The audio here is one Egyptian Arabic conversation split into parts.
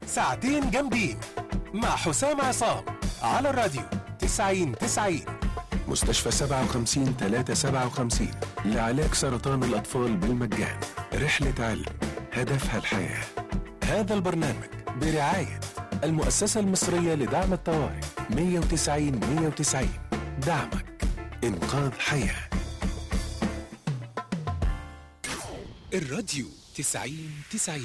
ساعتين جامدين مع حسام عصام على الراديو 90 90 مستشفى 57 357 لعلاج سرطان الأطفال بالمجان رحلة علم هدفها الحياة هذا البرنامج برعاية المؤسسة المصرية لدعم الطوارئ 190 190 دعمك إنقاذ حياة الراديو 90 90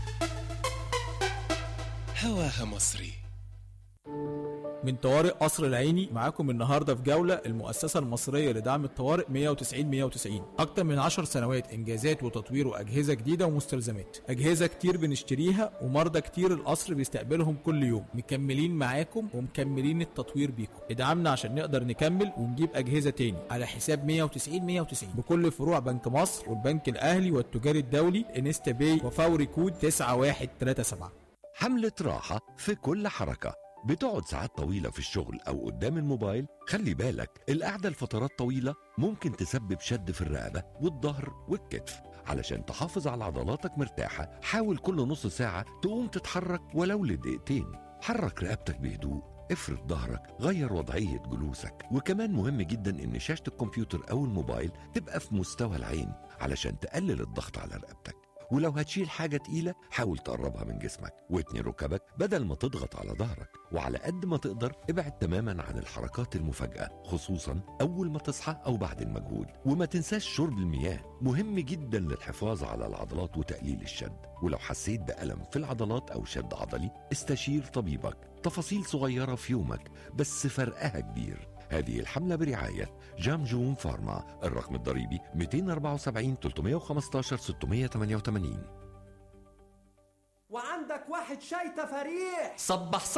هواها مصري من طوارئ قصر العيني معاكم النهارده في جوله المؤسسه المصريه لدعم الطوارئ 190 190 اكتر من 10 سنوات انجازات وتطوير واجهزه جديده ومستلزمات اجهزه كتير بنشتريها ومرضى كتير القصر بيستقبلهم كل يوم مكملين معاكم ومكملين التطوير بيكم ادعمنا عشان نقدر نكمل ونجيب اجهزه تاني على حساب 190 190 بكل فروع بنك مصر والبنك الاهلي والتجاري الدولي انستا باي وفوري كود 9137 حملة راحة في كل حركة بتقعد ساعات طويلة في الشغل أو قدام الموبايل خلي بالك القعدة لفترات طويلة ممكن تسبب شد في الرقبة والظهر والكتف علشان تحافظ على عضلاتك مرتاحة حاول كل نص ساعة تقوم تتحرك ولو لدقيقتين حرك رقبتك بهدوء افرد ظهرك غير وضعية جلوسك وكمان مهم جدا ان شاشة الكمبيوتر او الموبايل تبقى في مستوى العين علشان تقلل الضغط على رقبتك ولو هتشيل حاجة تقيلة حاول تقربها من جسمك واتني ركبك بدل ما تضغط على ظهرك وعلى قد ما تقدر ابعد تماما عن الحركات المفاجئة خصوصا أول ما تصحى أو بعد المجهود وما تنساش شرب المياه مهم جدا للحفاظ على العضلات وتقليل الشد ولو حسيت بألم في العضلات أو شد عضلي استشير طبيبك تفاصيل صغيرة في يومك بس فرقها كبير هذه الحملة برعاية جامجون فارما الرقم الضريبي 274 315 688 وعندك واحد شاي تفاريح صبح